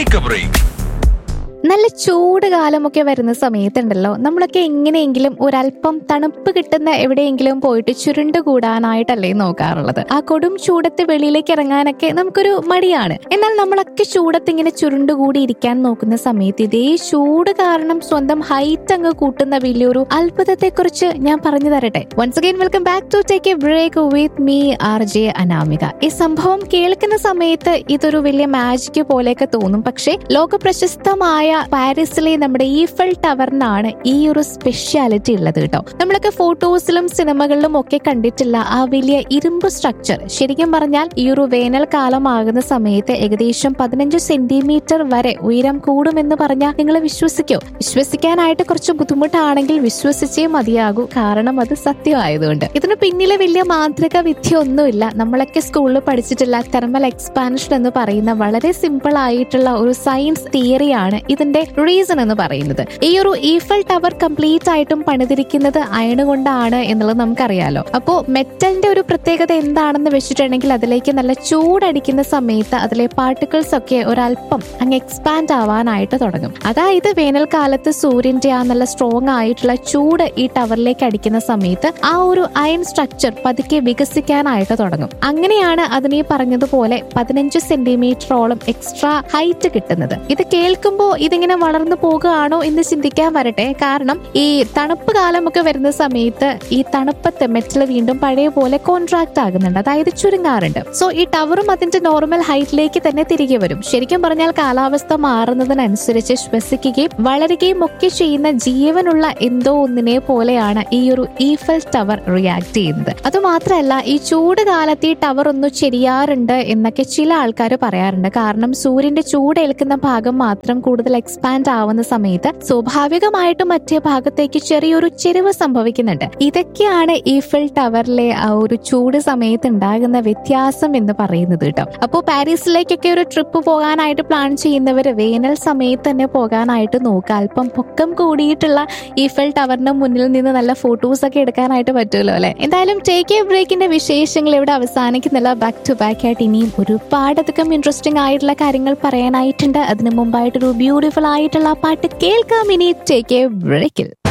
take a break നല്ല ചൂട് കാലമൊക്കെ വരുന്ന സമയത്തുണ്ടല്ലോ നമ്മളൊക്കെ എങ്ങനെയെങ്കിലും ഒരല്പം തണുപ്പ് കിട്ടുന്ന എവിടെയെങ്കിലും പോയിട്ട് ചുരുണ്ടുകൂടാനായിട്ടല്ലേ നോക്കാറുള്ളത് ആ കൊടും ചൂടത്ത് വെളിയിലേക്ക് ഇറങ്ങാനൊക്കെ നമുക്കൊരു മടിയാണ് എന്നാൽ നമ്മളൊക്കെ ചൂടത്ത് ഇങ്ങനെ ചുരുണ്ടുകൂടി ഇരിക്കാൻ നോക്കുന്ന സമയത്ത് ഇതേ ചൂട് കാരണം സ്വന്തം ഹൈറ്റ് അങ്ങ് കൂട്ടുന്ന വലിയൊരു അത്ഭുതത്തെ കുറിച്ച് ഞാൻ പറഞ്ഞു തരട്ടെ once again welcome back to take a break with me R J Anamika ഈ സംഭവം കേൾക്കുന്ന സമയത്ത് ഇതൊരു വലിയ മാജിക് പോലെയൊക്കെ തോന്നും പക്ഷേ ലോക പ്രശസ്തമായ പാരീസിലെ നമ്മുടെ ഈഫൽ ടവറിനാണ് ഈ ഒരു സ്പെഷ്യാലിറ്റി ഉള്ളത് കേട്ടോ നമ്മളൊക്കെ ഫോട്ടോസിലും സിനിമകളിലും ഒക്കെ കണ്ടിട്ടില്ല ആ വലിയ ഇരുമ്പ് സ്ട്രക്ചർ ശരിക്കും പറഞ്ഞാൽ ഈ ഒരു വേനൽക്കാലമാകുന്ന സമയത്ത് ഏകദേശം പതിനഞ്ച് സെന്റിമീറ്റർ വരെ ഉയരം കൂടുമെന്ന് പറഞ്ഞാൽ നിങ്ങൾ വിശ്വസിക്കോ വിശ്വസിക്കാനായിട്ട് കുറച്ച് ബുദ്ധിമുട്ടാണെങ്കിൽ വിശ്വസിച്ചേ മതിയാകൂ കാരണം അത് സത്യമായതുകൊണ്ട് ഇതിന് പിന്നിലെ വലിയ മാന്ത്രിക വിദ്യ ഒന്നുമില്ല നമ്മളൊക്കെ സ്കൂളിൽ പഠിച്ചിട്ടുള്ള തെർമൽ എക്സ്പാൻഷൻ എന്ന് പറയുന്ന വളരെ സിമ്പിൾ ആയിട്ടുള്ള ഒരു സയൻസ് തിയറിയാണ് ഇതിന്റെ റീസൺ എന്ന് പറയുന്നത് ഈ ഒരു ഈഫൽ ടവർ കംപ്ലീറ്റ് ആയിട്ടും പണിതിരിക്കുന്നത് അയൺ കൊണ്ടാണ് എന്നുള്ളത് നമുക്കറിയാലോ അപ്പോ മെറ്റലിന്റെ ഒരു പ്രത്യേകത എന്താണെന്ന് വെച്ചിട്ടുണ്ടെങ്കിൽ അതിലേക്ക് നല്ല ചൂടടിക്കുന്ന സമയത്ത് അതിലെ പാർട്ടിക്കിൾസ് ഒക്കെ ഒരല്പം അങ്ങ് എക്സ്പാൻഡ് ആവാനായിട്ട് തുടങ്ങും അതായത് വേനൽക്കാലത്ത് സൂര്യന്റെ ആ നല്ല സ്ട്രോങ് ആയിട്ടുള്ള ചൂട് ഈ ടവറിലേക്ക് അടിക്കുന്ന സമയത്ത് ആ ഒരു അയൺ സ്ട്രക്ചർ പതുക്കെ വികസിക്കാനായിട്ട് തുടങ്ങും അങ്ങനെയാണ് അതിനെ പറഞ്ഞതുപോലെ പതിനഞ്ച് സെന്റിമീറ്ററോളം എക്സ്ട്രാ ഹൈറ്റ് കിട്ടുന്നത് ഇത് കേൾക്കുമ്പോൾ ഇതിങ്ങനെ വളർന്നു പോകുകയാണോ എന്ന് ചിന്തിക്കാൻ വരട്ടെ കാരണം ഈ തണുപ്പ് കാലമൊക്കെ വരുന്ന സമയത്ത് ഈ തണുപ്പത്ത് മെറ്റൽ വീണ്ടും പഴയ പോലെ കോൺട്രാക്ട് ആകുന്നുണ്ട് അതായത് ചുരുങ്ങാറുണ്ട് സോ ഈ ടവറും അതിന്റെ നോർമൽ ഹൈറ്റിലേക്ക് തന്നെ തിരികെ വരും ശരിക്കും പറഞ്ഞാൽ കാലാവസ്ഥ മാറുന്നതിനനുസരിച്ച് ശ്വസിക്കുകയും വളരുകയും ഒക്കെ ചെയ്യുന്ന ജീവനുള്ള എന്തോ ഒന്നിനെ പോലെയാണ് ഈ ഒരു ഈഫൽ ടവർ റിയാക്ട് ചെയ്യുന്നത് അതുമാത്രമല്ല ഈ ചൂട് കാലത്ത് ഈ ടവർ ഒന്ന് ചെരിയാറുണ്ട് എന്നൊക്കെ ചില ആൾക്കാർ പറയാറുണ്ട് കാരണം സൂര്യന്റെ ചൂടേൽക്കുന്ന ഭാഗം മാത്രം കൂടുതൽ എക്സ്പാൻഡ് ആവുന്ന സമയത്ത് സ്വാഭാവികമായിട്ടും മറ്റേ ഭാഗത്തേക്ക് ചെറിയൊരു ചെരിവ് സംഭവിക്കുന്നുണ്ട് ഇതൊക്കെയാണ് ഈഫിൽ ടവറിലെ ആ ഒരു ചൂട് സമയത്ത് ഉണ്ടാകുന്ന വ്യത്യാസം എന്ന് പറയുന്നത് കേട്ടോ അപ്പോൾ പാരീസിലേക്കൊക്കെ ഒരു ട്രിപ്പ് പോകാനായിട്ട് പ്ലാൻ ചെയ്യുന്നവർ വേനൽ സമയത്ത് തന്നെ പോകാനായിട്ട് നോക്കുക അല്പം പൊക്കം കൂടിയിട്ടുള്ള ഈഫൽ ടവറിന് മുന്നിൽ നിന്ന് നല്ല ഫോട്ടോസ് ഒക്കെ എടുക്കാനായിട്ട് പറ്റുമല്ലോ അല്ലെ എന്തായാലും ടേക്ക് എ ബ്രേക്കിന്റെ വിശേഷങ്ങൾ ഇവിടെ അവസാനിക്കുന്നില്ല ബാക്ക് ടു ബാക്ക് ആയിട്ട് ഇനിയും ഒരുപാടധികം ഇൻട്രസ്റ്റിംഗ് ആയിട്ടുള്ള കാര്യങ്ങൾ പറയാനായിട്ടുണ്ട് അതിനു മുമ്പായിട്ടൊരു ബ്യൂട്ടിഫുൾ ആയിട്ടുള്ള പാട്ട് കേൾക്കാം ഇനി ടേക്ക് എ ബ്രേക്കിൽ